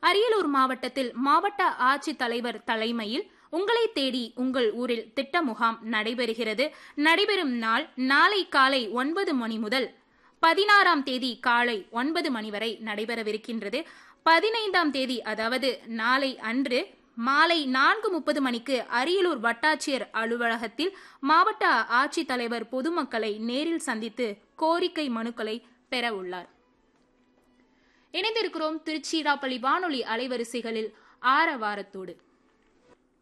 அரியலூர் மாவட்டத்தில் மாவட்ட ஆட்சித்தலைவர் தலைமையில் உங்களை தேடி உங்கள் ஊரில் திட்ட முகாம் நடைபெறுகிறது நடைபெறும் நாள் நாளை காலை ஒன்பது மணி முதல் பதினாறாம் தேதி காலை ஒன்பது மணி வரை நடைபெறவிருக்கின்றது பதினைந்தாம் தேதி அதாவது நாளை அன்று மாலை நான்கு முப்பது மணிக்கு அரியலூர் வட்டாட்சியர் அலுவலகத்தில் மாவட்ட ஆட்சித்தலைவர் பொதுமக்களை நேரில் சந்தித்து கோரிக்கை மனுக்களை பெற உள்ளார் இணைந்திருக்கிறோம் திருச்சிராப்பள்ளி வானொலி அலைவரிசைகளில் ஆரவாரத்தோடு